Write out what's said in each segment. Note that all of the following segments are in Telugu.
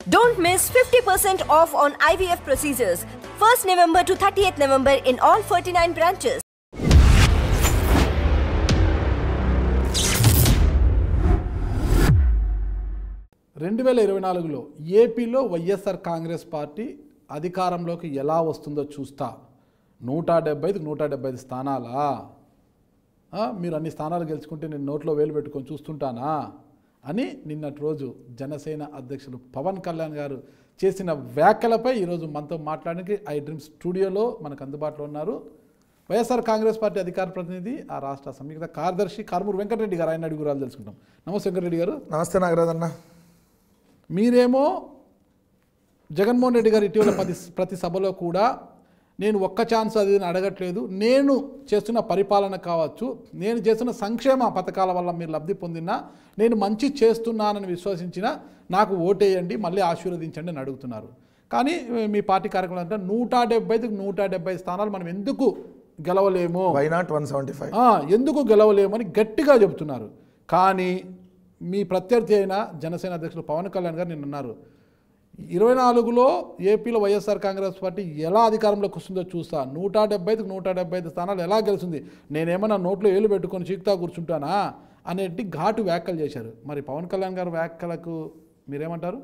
Don't miss 50% off on IVF procedures. 1st November to 30th November in all 49 branches. రెండు వేల ఇరవై నాలుగులో ఏపీలో వైఎస్ఆర్ కాంగ్రెస్ పార్టీ అధికారంలోకి ఎలా వస్తుందో చూస్తా నూట డెబ్బై ఐదు నూట డెబ్బై ఐదు స్థానాలా ఆ, మీరు అన్ని స్థానాలు గెలుచుకుంటే నేను నోట్లో వేలు పెట్టుకొని చూస్తుంటానా అని నిన్నటి రోజు జనసేన అధ్యక్షులు పవన్ కళ్యాణ్ గారు చేసిన వ్యాఖ్యలపై ఈరోజు మనతో మాట్లాడడానికి ఐ డ్రీమ్ స్టూడియోలో మనకు అందుబాటులో ఉన్నారు వైఎస్ఆర్ కాంగ్రెస్ పార్టీ అధికార ప్రతినిధి ఆ రాష్ట్ర సంయుక్త కార్యదర్శి కారుమూరు వెంకటరెడ్డి గారు ఆయన అడుగురాలు తెలుసుకుంటాం నమస్తే వెంకటరెడ్డి గారు నమస్తే నాగరాజ్ అన్న మీరేమో జగన్మోహన్ రెడ్డి గారు ఇటీవల ప్రతి ప్రతి సభలో కూడా నేను ఒక్క ఛాన్స్ అది ఇది అని అడగట్లేదు నేను చేస్తున్న పరిపాలన కావచ్చు నేను చేస్తున్న సంక్షేమ పథకాల వల్ల మీరు లబ్ధి పొందినా నేను మంచి చేస్తున్నానని విశ్వసించిన నాకు ఓటేయండి మళ్ళీ ఆశీర్వదించండి అని అడుగుతున్నారు కానీ మీ పార్టీ కార్యక్రమం అంటే నూట డెబ్బై ఐదుకు నూట డెబ్బై స్థానాలు మనం ఎందుకు గెలవలేము why not one seventy five ఆ, ఎందుకు గెలవలేమని గట్టిగా చెబుతున్నారు కానీ మీ ప్రత్యర్థి అయిన జనసేన అధ్యక్షులు పవన్ కళ్యాణ్ గారు నిన్న అన్నారు ఇరవై నాలుగులో ఏపీలో వైఎస్ఆర్ కాంగ్రెస్ పార్టీ ఎలా అధికారంలోకి వస్తుందో చూస్తా నూట డెబ్బై ఐదుకు నూట డెబ్బై ఐదు స్థానాలు ఎలా గెలుస్తుంది నేనేమన్నా నోట్లో ఏలు పెట్టుకొని చీకుతా కూర్చుంటానా అనేటి ఘాటు వ్యాఖ్యలు చేశారు మరి పవన్ కళ్యాణ్ గారి వ్యాఖ్యలకు మీరేమంటారు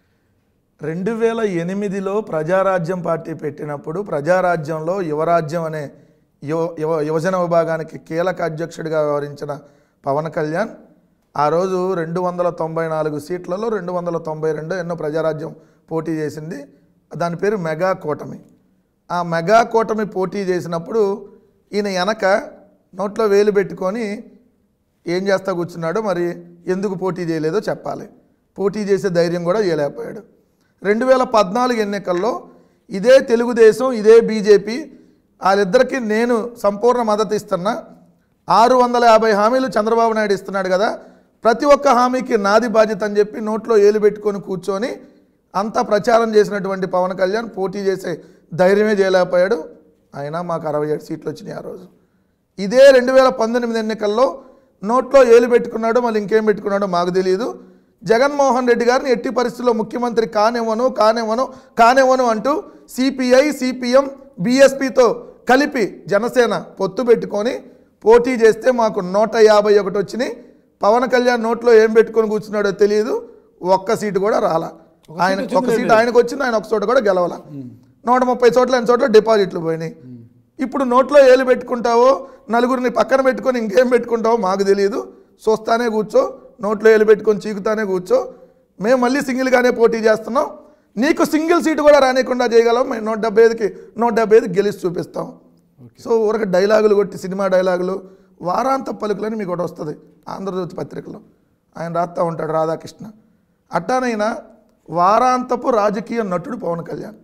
రెండు వేల ఎనిమిదిలో ప్రజారాజ్యం పార్టీ పెట్టినప్పుడు ప్రజారాజ్యంలో యువరాజ్యం అనే యువ యువ యువజన విభాగానికి కీలక అధ్యక్షుడిగా వ్యవహరించిన పవన్ కళ్యాణ్ ఆ రోజు రెండు వందల తొంభై నాలుగు సీట్లలో రెండు వందల తొంభై రెండు ఎన్నో ప్రజారాజ్యం పోటీ చేసింది దాని పేరు మెగా కూటమి ఆ మెగా కూటమి పోటీ చేసినప్పుడు ఈయన వెనక నోట్లో వేలు పెట్టుకొని ఏం చేస్తా కూర్చున్నాడో మరి ఎందుకు పోటీ చేయలేదో చెప్పాలి పోటీ చేసే ధైర్యం కూడా చేయలేకపోయాడు రెండు వేల పద్నాలుగు ఎన్నికల్లో ఇదే తెలుగుదేశం ఇదే బీజేపీ వాళ్ళిద్దరికీ నేను సంపూర్ణ మద్దతు ఇస్తున్నా ఆరు వందల యాభై హామీలు చంద్రబాబు నాయుడు ఇస్తున్నాడు కదా ప్రతి ఒక్క హామీకి నాది బాధ్యత అని చెప్పి నోట్లో ఏలు పెట్టుకొని కూర్చొని అంతా ప్రచారం చేసినటువంటి పవన్ కళ్యాణ్ పోటీ చేసే ధైర్యమే చేయలేకపోయాడు అయినా మాకు అరవై ఏడు సీట్లు వచ్చినాయి ఆ రోజు ఇదే రెండు వేల పంతొమ్మిది ఎన్నికల్లో నోట్లో ఏలు పెట్టుకున్నాడో మళ్ళీ ఇంకేం పెట్టుకున్నాడో మాకు తెలియదు జగన్మోహన్ రెడ్డి గారిని ఎట్టి పరిస్థితుల్లో ముఖ్యమంత్రి కానివ్వను కానివ్వను కానివ్వను అంటూ సిపిఐ సిపిఎం బీఎస్పీతో కలిపి జనసేన పొత్తు పెట్టుకొని పోటీ చేస్తే మాకు నూట యాభై ఒకటి వచ్చినాయి పవన్ కళ్యాణ్ నోట్లో ఏం పెట్టుకొని కూర్చున్నాడో తెలియదు ఒక్క సీటు కూడా రాలా ఆయన ఒక సీటు ఆయనకు వచ్చింది ఆయన ఒక చోట కూడా గెలవాల నూట ముప్పై చోట్ల ఎన్ని చోట్ల డిపాజిట్లు పోయినాయి ఇప్పుడు నోట్లో ఏలు పెట్టుకుంటావో నలుగురిని పక్కన పెట్టుకొని ఇంకేం పెట్టుకుంటావో మాకు తెలియదు చూస్తానే కూర్చో నోట్లో ఏలు పెట్టుకొని చీకుతానే కూర్చో మేము మళ్ళీ సింగిల్గానే పోటీ చేస్తున్నాం నీకు సింగిల్ సీటు కూడా రానియకుండా చేయగలం మేము నూట డెబ్బై ఐదుకి నూట డెబ్బై ఐదుకి గెలిచి చూపిస్తాం సో ఊరక డైలాగులు కొట్టి సినిమా డైలాగులు వారాంత పలుకులని మీకు ఒకటి వస్తుంది ఆంధ్రజ్యోతి పత్రికలో ఆయన రాస్తా ఉంటాడు రాధాకృష్ణ అట్టానైనా వారాంతపు రాజకీయ నటుడు పవన్ కళ్యాణ్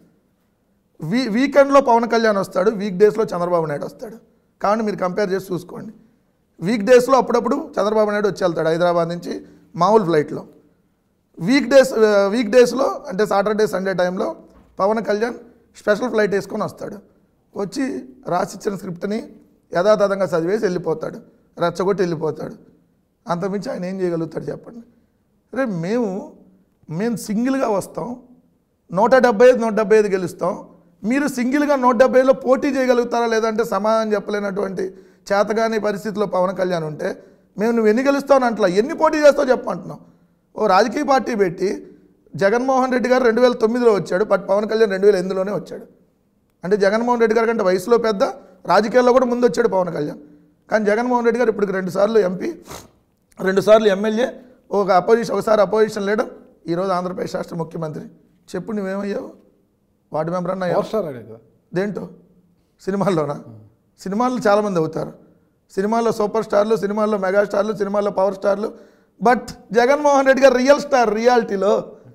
వీ వీకెండ్లో పవన్ కళ్యాణ్ వస్తాడు వీక్ డేస్లో చంద్రబాబు నాయుడు వస్తాడు కాబట్టి మీరు కంపేర్ చేసి చూసుకోండి వీక్ డేస్లో అప్పుడప్పుడు చంద్రబాబు నాయుడు వచ్చి వెళ్తాడు హైదరాబాద్ నుంచి మామూలు ఫ్లైట్లో వీక్ డేస్ వీక్ డేస్లో అంటే సాటర్డే సండే టైంలో పవన్ కళ్యాణ్ స్పెషల్ ఫ్లైట్ వేసుకొని వస్తాడు వచ్చి రాసిచ్చిన స్క్రిప్ట్ని యథాతథంగా చదివేసి వెళ్ళిపోతాడు రెచ్చగొట్టి వెళ్ళిపోతాడు అంతమించి ఆయన ఏం చేయగలుగుతాడు చెప్పండి రే మేము మేము సింగిల్గా వస్తాం నూట డెబ్బై ఐదు నూట డెబ్బై ఐదు గెలుస్తాం మీరు సింగిల్గా నూట డెబ్బై ఐదులో పోటీ చేయగలుగుతారా లేదంటే సమాధానం చెప్పలేనటువంటి చేతగాని పరిస్థితిలో పవన్ కళ్యాణ్ ఉంటే మేము నువ్వు ఎన్ని గెలుస్తావు అంటలా ఎన్ని పోటీ చేస్తావు చెప్పంటున్నావు ఓ రాజకీయ పార్టీ పెట్టి జగన్మోహన్ రెడ్డి గారు రెండు వేల తొమ్మిదిలో వచ్చాడు బట్ పవన్ కళ్యాణ్ రెండు వేల ఎనిమిదిలోనే వచ్చాడు అంటే జగన్మోహన్ రెడ్డి గారి కంటే వయసులో పెద్ద రాజకీయాల్లో కూడా ముందు వచ్చాడు పవన్ కళ్యాణ్ కానీ జగన్మోహన్ రెడ్డి గారు ఇప్పుడు రెండు సార్లు ఎంపీ రెండు సార్లు ఎమ్మెల్యే ఒక అపోజిషన్ ఒకసారి అపోజిషన్ లీడర్ ఈరోజు ఆంధ్రప్రదేశ్ రాష్ట్ర ముఖ్యమంత్రి చెప్పు నువ్వేమయ్యావు వార్డు మెంబర్ అన్న పవర్ స్టార్ అయ్యాడు కదా దేంటో సినిమాల్లోనా సినిమాల్లో చాలామంది అవుతారు సినిమాల్లో సూపర్ స్టార్లు సినిమాల్లో మెగా స్టార్లు సినిమాల్లో పవర్ స్టార్లు బట్ జగన్మోహన్ రెడ్డి గారు రియల్ స్టార్ రియాలిటీలో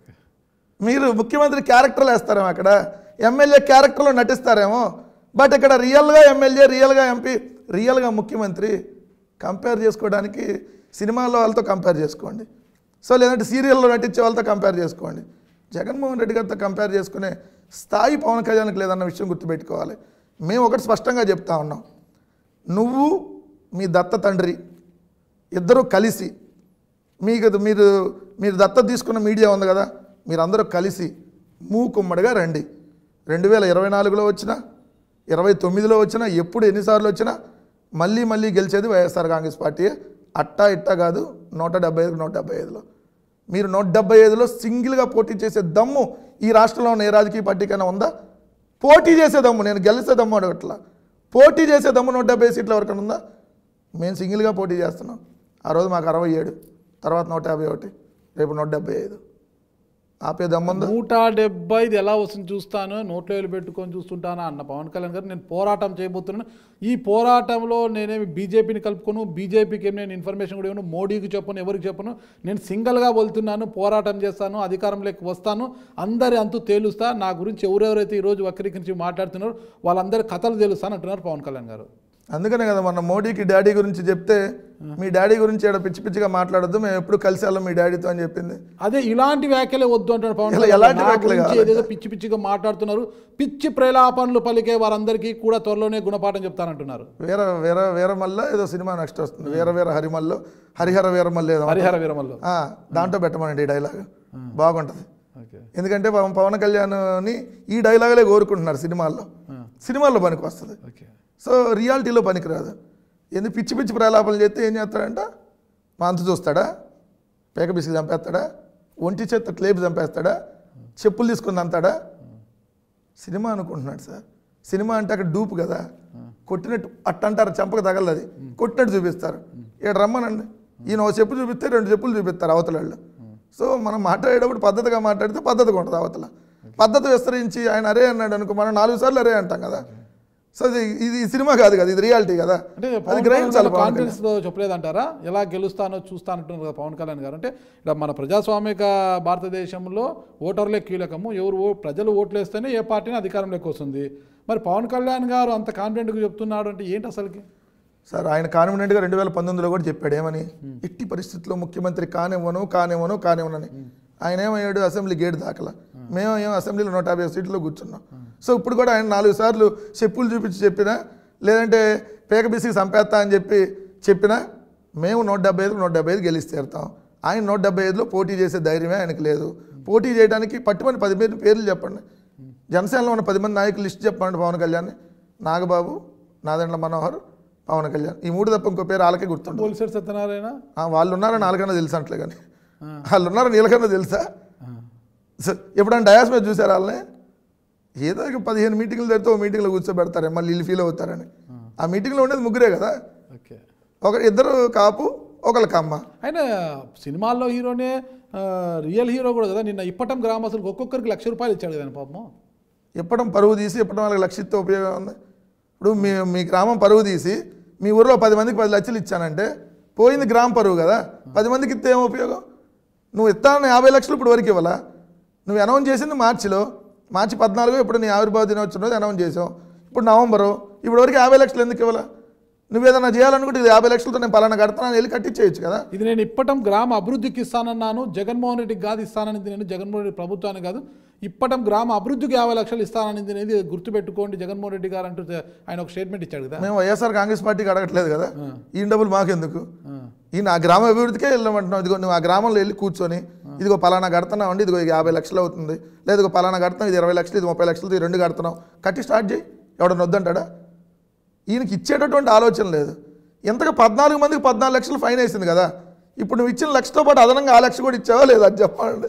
మీరు ముఖ్యమంత్రి క్యారెక్టర్లు వేస్తారేమో అక్కడ ఎమ్మెల్యే క్యారెక్టర్లో నటిస్తారేమో బట్ ఇక్కడ రియల్గా ఎమ్మెల్యే రియల్గా ఎంపీ రియల్గా ముఖ్యమంత్రి కంపేర్ చేసుకోవడానికి సినిమాలో వాళ్ళతో కంపేర్ చేసుకోండి సో లేదంటే సీరియల్లో నటించే వాళ్ళతో కంపేర్ చేసుకోండి జగన్మోహన్ రెడ్డి గారితో కంపేర్ చేసుకునే స్థాయి పవన్ కళ్యాణ్కి లేదన్న విషయం గుర్తుపెట్టుకోవాలి మేము ఒకటి స్పష్టంగా చెప్తా ఉన్నాం నువ్వు మీ దత్త తండ్రి ఇద్దరూ కలిసి మీకు మీరు మీరు దత్తత తీసుకున్న మీడియా ఉంది కదా మీరందరూ కలిసి మూకుమ్మడిగా రండి రెండు వేల ఇరవై నాలుగులో వచ్చినా ఇరవై తొమ్మిదిలో వచ్చినా ఎప్పుడు ఎన్నిసార్లు వచ్చినా మళ్ళీ మళ్ళీ గెలిచేది వైఎస్ఆర్ కాంగ్రెస్ పార్టీయే అట్టా ఇట్టా కాదు నూట డెబ్బై ఐదు నూట డెబ్బై ఐదులో మీరు నూట డెబ్బై ఐదులో సింగిల్గా పోటీ చేసే దమ్ము ఈ రాష్ట్రంలో ఉన్న ఏ రాజకీయ పార్టీకైనా ఉందా పోటీ చేసే దమ్ము నేను గెలిచే దమ్ము అడగట్లా పోటీ చేసే దమ్ము నూట డెబ్బై సీట్ల వరకు ఉందా మేము సింగిల్గా పోటీ చేస్తున్నాం ఆ రోజు మాకు అరవై ఏడు తర్వాత నూట యాభై ఒకటి రేపు నూట డెబ్బై ఐదు ఆపే దమ్ముందా నూట డెబ్బై ఐదు ఎలా వస్తుంది చూస్తాను నోట్లో వేలు పెట్టుకొని చూస్తుంటాను అన్న పవన్ కళ్యాణ్ గారు నేను పోరాటం చేయబోతున్నాను ఈ పోరాటంలో నేనేమి బీజేపీని కలుపుకోను బీజేపీకి ఏం నేను ఇన్ఫర్మేషన్ కూడా ఇవ్వను మోడీకి చెప్పను ఎవరికి చెప్పను నేను సింగిల్గా వెళ్తున్నాను పోరాటం చేస్తాను అధికారంలోకి వస్తాను అందరి అంతు తేలుస్తా నా గురించి ఎవరెవరైతే ఈరోజు వక్రీకరించి మాట్లాడుతున్నారో వాళ్ళందరి కథలు తెలుస్తాను అంటున్నారు పవన్ కళ్యాణ్ గారు అందుకనే కదా మన మోడీకి డాడీ గురించి చెప్తే మీ డాడీ గురించి ఇక్కడ పిచ్చి పిచ్చిగా మాట్లాడొద్దు మేము ఎప్పుడు కలిసి వెళ్ళాం మీ డాడీతో అని చెప్పింది అదే ఇలాంటి వ్యాఖ్యలే వద్దు అంటాడు పవన్ ఇలా కళ్యాణ్ ఎలాంటి నా వ్యాఖ్యలు గురించి కావాలి? ఏదేదో పిచ్చి పిచ్చిగా మాట్లాడుతున్నారు పిచ్చి ప్రేలాపనలు పలికే వారందరికీ కూడా త్వరలోనే గుణపాఠం చెప్తానంటున్నారు వీర వీర వీరమల్ల ఏదో సినిమా నెక్స్ట్ వస్తుంది వీర వీర హరిమల్లో హరిహర వీరమల్ల ఏదో హరిహర వీరమల్లో ఆ, దాంట్లో పెట్టమనండి ఈ డైలాగ్ బాగుంటుంది ఓకే ఎందుకంటే పవన్ పవన్ కళ్యాణ్ని ఈ డైలాగులే కోరుకుంటున్నారు సినిమాల్లో సినిమాల్లో పనికి వస్తుంది ఓకే సో రియాలిటీలో పనికిరాదు ఎందుకు పిచ్చి పిచ్చి ప్రలాపనలు చేస్తే ఏం చేస్తాడంట మాంతు చూస్తాడా పేక బిసికి చంపేస్తాడా ఒంటి చేత్త క్లేపు చంపేస్తాడా చెప్పులు తీసుకుని అంతాడా సినిమా అనుకుంటున్నాడు సార్ సినిమా అంటే అక్కడ డూపు కదా కొట్టినట్టు అట్ట అంటారు చంపక తగలదు అది కొట్టినట్టు చూపిస్తారు ఇక్కడ రమ్మనండి ఈయన ఓ చెప్పు చూపిస్తే రెండు చెప్పులు చూపిస్తారు అవతల వాళ్ళు సో మనం మాట్లాడేటప్పుడు పద్ధతిగా మాట్లాడితే పద్ధతిగా ఉంటుంది అవతల పద్ధతి విస్తరించి ఆయన అరే అన్నాడు అనుకో మనం నాలుగు సార్లు అరే అంటాం కదా సో ఇది ఇది సినిమా కాదు కదా ఇది రియాలిటీ కదా అంటే అది పవన్ గ్రహించాలి పవన్ కళ్యాణ్. కాన్ఫిడెన్స్ తో చెప్పలేదంటారా ఎలా గెలుస్తానో చూస్తానంటున్నారు కదా పవన్ కళ్యాణ్ గారు అంటే ఇక్కడ మన ప్రజాస్వామిక భారతదేశంలో ఓటర్లే కీలకము ఎవరు ఓ- ప్రజలు ఓట్లు వేస్తేనే ఏ పార్టీని అధికారంలోకి వస్తుంది మరి పవన్ కళ్యాణ్ గారు అంత కాన్ఫిడెంట్గా చెప్తున్నాడు అంటే ఏంటి అసలుకి సార్ ఆయన కాన్ఫిడెంట్గా రెండు వేల పంతొమ్మిదిలో కూడా చెప్పాడు ఏమని ఎట్టి పరిస్థితుల్లో ముఖ్యమంత్రి కానివ్వను కానివ్వను కానివ్వనని ఆయన ఏమయ్యాడు అసెంబ్లీ గేట్ దాకలా మేము ఏమో అసెంబ్లీలో నూట యాభై సీట్లో కూర్చున్నాం సో ఇప్పుడు కూడా ఆయన నాలుగు సార్లు చెప్పులు చూపించి చెప్పినా లేదంటే పేక బీసీకి సంపేస్తా అని చెప్పి చెప్పినా మేము నూట డెబ్బై ఐదు నూట డెబ్బై ఐదు గెలిచి తీరుతాం ఆయన నూట డెబ్బై ఐదులో పోటీ చేసే ధైర్యమే ఆయనకు లేదు పోటీ చేయడానికి పట్టుమని పది మంది పేర్లు చెప్పండి జనసేనలో ఉన్న పది మంది నాయకులు లిస్ట్ చెప్పండి పవన్ కళ్యాణ్ నాగబాబు నాదెండ్ల మనోహర్ పవన్ కళ్యాణ్ ఈ మూడు తప్ప ఇంకో పేరు వాళ్ళకే గుర్తుండదు పోలీసు సత్యనారాయణ ఆ, వాళ్ళు ఉన్నారని నాలుగన్నా తెలుసు అంటలే కానీ వాళ్ళు ఉన్నారని వీళ్ళకన్నా తెలుసా సో ఎప్పుడైనా డయాస్ మీద చూసారు వాళ్ళని ఏదో ఇక పదిహేను మీటింగ్లు జరిగితే ఓ మీటింగ్లో కూర్చోబెడతారు మళ్ళీ వీళ్ళు ఫీల్ అవుతారని ఆ మీటింగ్లో ఉండేది ముగ్గురే కదా ఓకే ఒక ఇద్దరు కాపు ఒకళ్ళ కమ్మ ఆయన సినిమాల్లో హీరోనే ఆ, రియల్ హీరో కూడా కదా నిన్న ఇప్పటం గ్రామస్తులకు ఒక్కొక్కరికి లక్ష రూపాయలు ఇచ్చాడు కదా ఆయన పాపం ఇప్పడం పరువు తీసి ఇప్పడం వాళ్ళకి లక్షిస్తే ఉపయోగం ఉంది ఇప్పుడు మీ మీ గ్రామం పరువు తీసి మీ ఊరిలో పది మందికి పది లక్షలు ఇచ్చానంటే పోయింది గ్రామ పరువు కదా పది మందికి ఇస్తే ఏం ఉపయోగం నువ్వు ఇస్తానని యాభై లక్షలు ఇప్పుడు వరకు ఇవ్వాలా నువ్వు అనౌన్స్ చేసింది మార్చిలో మార్చి పద్నాలుగు ఇప్పుడు నీ ఆవిర్భావ దినోత్సవం రోజు అనౌన్స్ చేసావు ఇప్పుడు నవంబరు ఇప్పుడు వరకు యాభై లక్షలు ఎందుకు ఇవ్వాలా నువ్వు ఏదైనా చేయాలనుకుంటే ఇది యాభై లక్షలతో నేను పలానా కడతానని వెళ్ళి కట్టించేయచ్చు కదా ఇది నేను ఇప్పటం గ్రామ అభివృద్ధికి ఇస్తానన్నాను జగన్మోహన్ రెడ్డికి కాదు ఇస్తాననిది నేను జగన్మోహన్ రెడ్డి ప్రభుత్వానికి కాదు ఇప్పటం గ్రామ అభివృద్ధికి యాభై లక్షలు ఇస్తాననిది అనేది గుర్తుపెట్టుకోండి జగన్మోహన్ రెడ్డి గారు అంటూ ఆయన ఒక స్టేట్మెంట్ ఇచ్చాడు కదా మేము వైఎస్ఆర్ కాంగ్రెస్ పార్టీకి అడగట్లేదు కదా ఈ డబ్బులు మాకెందుకు ఈయన ఆ గ్రామ అభివృద్ధికే వెళ్ళమంటున్నావు ఇదిగో నువ్వు ఆ గ్రామంలో వెళ్ళి కూర్చొని ఇదిగో పలానా కడుతున్నావు అండి ఇదిగో ఇది యాభై లక్షలు అవుతుంది లేదు ఇదిగో పలానా కడుతున్నావు ఇది ఇరవై లక్షలు ఇది ముప్పై లక్షలు ఇది రెండు కడుతున్నావు కట్టి స్టార్ట్ చేయి ఎవడన్నా వద్దంటాడా ఈయనకి ఇచ్చేటటువంటి ఆలోచన లేదు ఎంతగా పద్నాలుగు మందికి పద్నాలుగు లక్షలు ఫైన్ వేసింది కదా ఇప్పుడు నువ్వు ఇచ్చిన లక్షతో పాటు అదనంగా ఆ లక్ష కూడా ఇచ్చావా లేదా అది చెప్పాలండి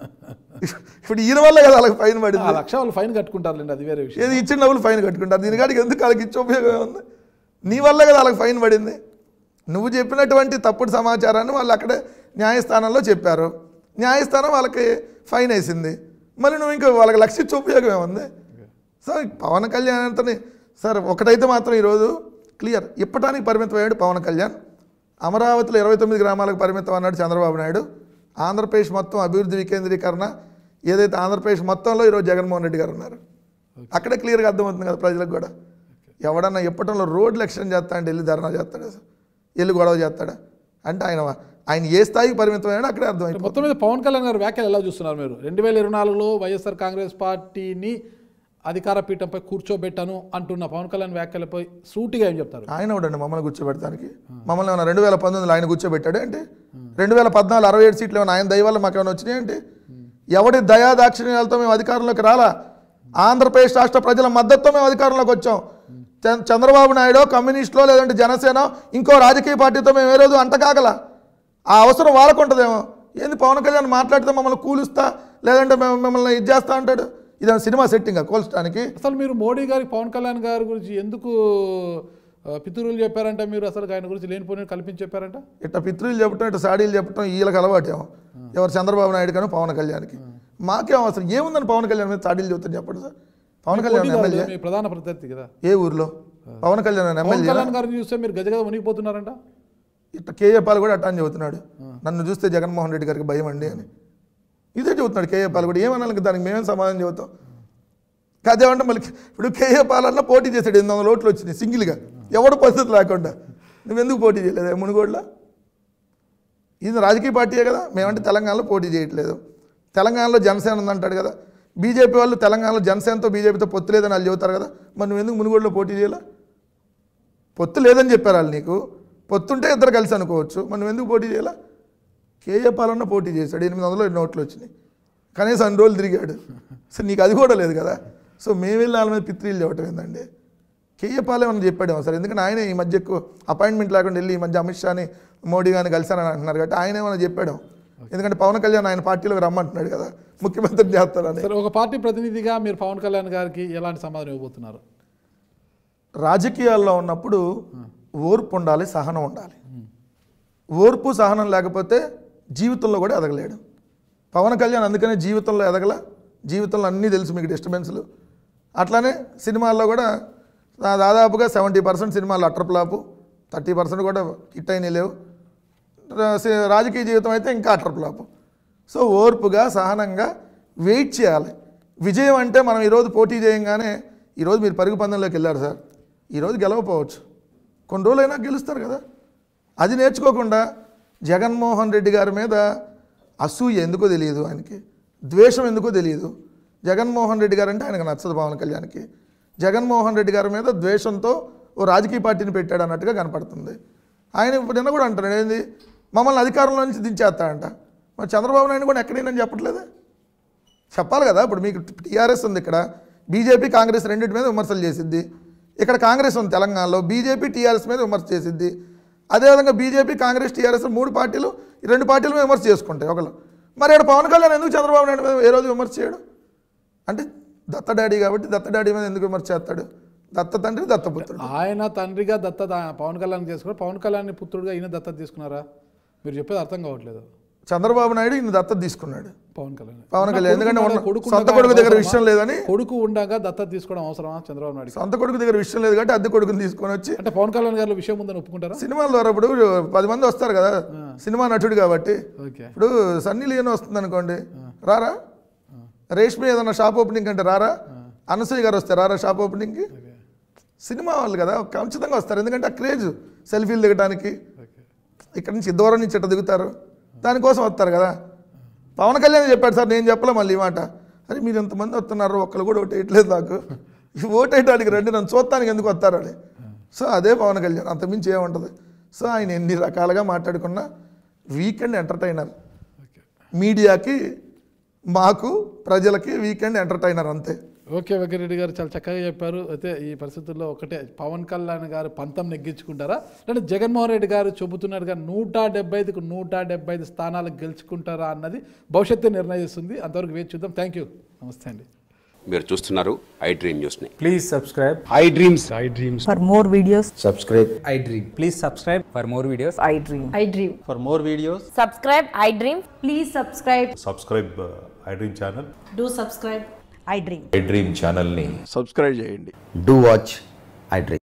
ఇప్పుడు ఈయన వల్ల కదా వాళ్ళకి ఫైన్ పడింది ఆ లక్ష వాళ్ళు ఫైన్ కట్టుకుంటారులేండి అది వేరే విషయం ఏది ఇచ్చిన డబ్బులు ఫైన్ కట్టుకుంటారు దీనికాడికి ఎందుకు వాళ్ళకి ఇచ్చే ఉపయోగం ఉంది నీ వల్ల కదా వాళ్ళకి ఫైన్ పడింది నువ్వు చెప్పినటువంటి తప్పుడు సమాచారాన్ని వాళ్ళు అక్కడే న్యాయస్థానంలో చెప్పారు న్యాయస్థానం వాళ్ళకి ఫైన్ వేసింది మరి నువ్వు ఇంకా వాళ్ళకి లక్ష ఇచ్చే ఉపయోగం ఏముంది సార్ పవన్ కళ్యాణ్ అంతని సార్ ఒకటైతే మాత్రం ఈరోజు క్లియర్ ఇప్పటానికి పరిమితం అయ్యాడు పవన్ కళ్యాణ్ అమరావతిలో ఇరవై తొమ్మిది గ్రామాలకు పరిమితం అన్నాడు చంద్రబాబు నాయుడు ఆంధ్రప్రదేశ్ మొత్తం అభివృద్ధి వికేంద్రీకరణ ఏదైతే ఆంధ్రప్రదేశ్ మొత్తంలో ఈరోజు జగన్మోహన్ రెడ్డి గారు ఉన్నారు అక్కడే క్లియర్గా అర్థమవుతుంది కదా ప్రజలకు కూడా ఎవడన్నా ఇప్పటంలో రోడ్లు ఎక్స్టెండ్ చేస్తా అంటే వెళ్ళి ధర్నా చేస్తాడా సార్ వెళ్ళి గొడవ చేస్తాడా అంటే ఆయన ఆయన ఏ స్థాయికి పరిమితం అయ్యాడో అక్కడే అర్థమైపోతుంది మొత్తం మీద పవన్ కళ్యాణ్ గారు వ్యాఖ్యలు ఎలా చూస్తున్నారు మీరు రెండు వేల ఇరవై నాలుగులో వైఎస్ఆర్ కాంగ్రెస్ పార్టీని అధికార పీఠంపై కూర్చోబెట్టాను అంటున్న పవన్ కళ్యాణ్ వ్యాఖ్యలపై సూటిగా ఏం చెప్తారు ఆయన ఉండండి మమ్మల్ని కూర్చోబెడతానికి మమ్మల్ని ఏమైనా రెండు వేల పంతొమ్మిదిలో ఆయన కూర్చోబెట్టాడే అంటే రెండు వేల పద్నాలుగు అరవై ఏడు సీట్లు ఏమైనా ఆయన దయ వల్ల మాకు ఏమైనా వచ్చినాయి అంటే ఎవడి దయా దాక్షిణ్యాలతో మేము అధికారంలోకి రాలా ఆంధ్రప్రదేశ్ రాష్ట్ర ప్రజల మద్దతుతో మేము అధికారంలోకి వచ్చాం చ- చంద్రబాబు నాయుడు కమ్యూనిస్టులో లేదంటే జనసేన ఇంకో రాజకీయ పార్టీతో మేము ఏ రోజు అంటకాగల ఆ అవసరం వాళ్ళకు ఉంటుందేమో ఏంది పవన్ కళ్యాణ్ మాట్లాడితే మమ్మల్ని కూలుస్తా లేదంటే మేము మిమ్మల్ని ఇది చేస్తా అంటాడు ఇదేమో సినిమా సెట్టింగ్ కూల్చడానికి అసలు మీరు మోడీ గారికి పవన్ కళ్యాణ్ గారి గురించి ఎందుకు ఆ, పితూరులు చెప్పారంట మీరు అసలు ఆయన గురించి లేనిపోయిన కల్పించి చెప్పారంట ఇట్లా పితృలు చెప్పటం ఇట్లా సాడీలు చెప్పటం వీళ్ళకి అలవాటేమో ఎవరు చంద్రబాబు నాయుడు కానీ పవన్ కళ్యాణ్కి మాకేం అవసరం ఏముందని పవన్ కళ్యాణ్ మీద సాడీలు చెబుతారు చెప్పండి సార్ పవన్ కళ్యాణ్ పోటీ కాదు, ఎమ్మెల్యే మీ ప్రధాన ప్రత్యర్థి కదా ఏ ఊర్లో పవన్ కళ్యాణ్ పవన్ ఎమ్మెల్యే కళ్యాణ్ గారిని చూస్తే మీరు గజగజ మునిగిపోతున్నారంట ఇట్లా కేఏ పాల్ కూడా అట్టా అని చెబుతున్నాడు నన్ను చూస్తే జగన్మోహన్ రెడ్డి గారికి భయం అండి అని ఇదే చెబుతున్నాడు కేఏ పాల్ కూడా ఏమన్నా దానికి మేమేం సమాధానం చెబుతాం కాదేమంటే మళ్ళీ ఇప్పుడు కేఏ పాలన్న పోటీ చేశాడు ఎనిమిది వందల ఓట్లు వచ్చినాయి సింగిల్గా ఎవడు పరిస్థితి లేకుండా నువ్వెందుకు పోటీ చేయలేదు మునుగోడులో ఇది రాజకీయ పార్టీయే కదా మేమంటే తెలంగాణలో పోటీ చేయట్లేదు తెలంగాణలో జనసేన ఉందంటాడు కదా బీజేపీ వాళ్ళు తెలంగాణలో జనసేనతో బీజేపీతో పొత్తు లేదని వాళ్ళు చెబుతారు కదా మరి నువ్వెందుకు మునుగోడులో పోటీ చేయాలా పొత్తు లేదని చెప్పారు వాళ్ళు నీకు పొత్తుంటే ఇద్దరు కలిసి అనుకోవచ్చు మరి నువ్వు ఎందుకు పోటీ చేయాలా కేఏ పాలన్న పోటీ చేశాడు ఎనిమిది వందలు ఎన్ని ఓట్లు వచ్చినాయి కనీసం అన్ని రోజులు తిరిగాడు సో నీకు అది కూడా లేదు కదా సో మేము వెళ్ళి వాళ్ళ మీద పిత్రీలు చెప్పటం ఏందండి కేఏ పాల్ ఏమన్నా చెప్పాడేమో సార్ ఎందుకంటే ఆయన ఈ మధ్య ఎక్కువ అపాయింట్మెంట్ లేకుండా వెళ్ళి ఈ మధ్య అమిత్ షాని మోడీ గారిని కలిశానని అంటున్నారు కాబట్టి ఆయన ఏమైనా చెప్పాడు ఎందుకంటే పవన్ కళ్యాణ్ ఆయన పార్టీలోకి రమ్మంటున్నాడు కదా ముఖ్యమంత్రి చేస్తారని సరే ఒక పార్టీ ప్రతినిధిగా మీరు పవన్ కళ్యాణ్ గారికి ఎలాంటి సమాధానం ఇవ్వబోతున్నారు రాజకీయాల్లో ఉన్నప్పుడు ఓర్పు ఉండాలి సహనం ఉండాలి ఓర్పు సహనం లేకపోతే జీవితంలో కూడా ఎదగలేడు పవన్ కళ్యాణ్ అందుకనే జీవితంలో ఎదగల జీవితంలో అన్నీ తెలుసు మీకు డిస్టర్బెన్స్లు అట్లానే సినిమాల్లో కూడా దా- దాదాపుగా సెవెంటీ పర్సెంట్ సినిమాలు అట్రప్లాపు థర్టీ పర్సెంట్ కూడా హిట్ అయినాయి లేవు రా- సి- రాజకీయ జీవితం అయితే ఇంకా అట్రప్లాపు సో ఓర్పుగా సహనంగా వెయిట్ చేయాలి విజయం అంటే మనం ఈరోజు పోటీ చేయంగానే ఈరోజు మీరు పరుగు పందెంలోకి వెళ్ళారు సార్ ఈరోజు గెలవపోవచ్చు కొన్ని రోజులైనా గెలుస్తారు కదా అది నేర్చుకోకుండా జగన్మోహన్ రెడ్డి గారి మీద అసూయ ఎందుకో తెలియదు ఆయనకి ద్వేషం ఎందుకో తెలియదు జగన్మోహన్ రెడ్డి గారు అంటే ఆయనకు నచ్చదు పవన్ కళ్యాణ్కి జగన్మోహన్ రెడ్డి గారి మీద ద్వేషంతో ఓ రాజకీయ పార్టీని పెట్టాడు అన్నట్టుగా కనపడుతుంది ఆయన ఇప్పుడు నిన్న కూడా అంటాడు ఏంది మమ్మల్ని అధికారంలో నుంచి దించేస్తాడంట మరి చంద్రబాబు నాయుడు కూడా ఎక్కడైనా చెప్పట్లేదా చెప్పాలి కదా ఇప్పుడు మీకు టీఆర్ఎస్ ఉంది ఇక్కడ బీజేపీ కాంగ్రెస్ రెండింటి మీద విమర్శలు చేసిద్ది ఇక్కడ కాంగ్రెస్ ఉంది తెలంగాణలో బీజేపీ టీఆర్ఎస్ మీద విమర్శ చేసిద్ది అదేవిధంగా బీజేపీ కాంగ్రెస్ టీఆర్ఎస్ మూడు పార్టీలు ఈ రెండు పార్టీలు మీద విమర్శ చేసుకుంటాయి ఒకళ్ళు మరి ఇక్కడ పవన్ కళ్యాణ్ ఎందుకు చంద్రబాబు నాయుడు మీద ఏ రోజు విమర్శ చేయడు అంటే దత్త డాడీ కాబట్టి దత్త డాడీ మీద ఎందుకు విమర్శ చేస్తాడు దత్త తండ్రి దత్తపుత్రుడు ఆయన తండ్రిగా దత్తత పవన్ కళ్యాణ్ చేసుకున్నారు పవన్ కళ్యాణ్ పుత్రుడిగా ఈయన దత్తత తీసుకున్నారా మీరు చెప్పేది అర్థం కావట్లేదు చంద్రబాబు నాయుడు ఈయన దత్తత తీసుకున్నాడు పవన్ కళ్యాణ్ పవన్ కళ్యాణ్ ఎందుకంటే ఉన్న- కొడుకు సొంత ఉండగా కొడుకు దగ్గర అవసరమా? విషయం లేదని కొడుకు ఉండగా దత్తత తీసుకోవడం అవసరమా చంద్రబాబు నాయుడు సొంత కొడుకు దగ్గర విషయం లేదు కాబట్టి అద్దె కొడుకుని తీసుకొని వచ్చి అంటే పవన్ కళ్యాణ్ గారి విషయం ఉందని ఒప్పుకుంటారా సినిమాల ద్వారా ఇప్పుడు పది మంది వస్తారు కదా సినిమా నటుడు కాబట్టి ఓకే ఇప్పుడు సన్నీ లియోన్ వస్తుంది అనుకోండి రారా రేష్మి ఏదన్నా షాప్ ఓపెనింగ్ అంటే రారా అనసూయ గారు వస్తారు రారా షాప్ ఓపెనింగ్కి ఓకే సినిమా వాళ్ళు కదా ఖచ్చితంగా వస్తారు ఎందుకంటే ఆ క్రేజ్ సెల్ఫీలు దిగడానికి ఓకే ఇక్కడ నుంచి దూరం నుంచి ఇట్లా దిగుతారు దానికోసం వస్తారు కదా పవన్ కళ్యాణ్ చెప్పాడు సార్ నేను చెప్పలే మళ్ళీ ఈ మాట అరే మీరు ఎంతమంది వస్తున్నారు ఒక్కరు కూడా ఓటు వేయట్లేదు నాకు ఈ ఓటు వేయడానికి రండి నన్ను చూడటానికి ఎందుకు వస్తారు అని సో అదే పవన్ కళ్యాణ్ అంతమించి ఏముంటుంది సో ఆయన ఎన్ని రకాలుగా మాట్లాడుకున్నా వీకెండ్ ఎంటర్టైనర్ ఓకే మీడియాకి మాకు ప్రజలకి వీకెండ్ ఎంటర్టైనర్ అంతే ఓకే వెంకరెడ్డి గారు చాలా చక్కగా చెప్పారు అయితే ఈ పరిస్థితుల్లో ఒకటే పవన్ కళ్యాణ్ గారు పంతం నెగ్గించుకుంటారా అంటే జగన్మోహన్ రెడ్డి గారు చెబుతున్నట్టుగా నూట డెబ్బై ఐదుకు నూట డెబ్బై ఐదు స్థానాలు గెలుచుకుంటారా అన్నది భవిష్యత్తు నిర్ణయిస్తుంది అంతవరకు వేచి చూద్దాం థ్యాంక్ యూ నమస్తే అండి మీరు చూస్తున్నారు ఐ డ్రీమ్ న్యూస్ని Please subscribe. I dreams I dreams. For more videos, subscribe I dream. Please subscribe for more videos. I dream. I dream. for more videos Subscribe, I dream. Please subscribe. Subscribe I dream channel Do subscribe. I dream. I dream ఛానల్ని do watch i dream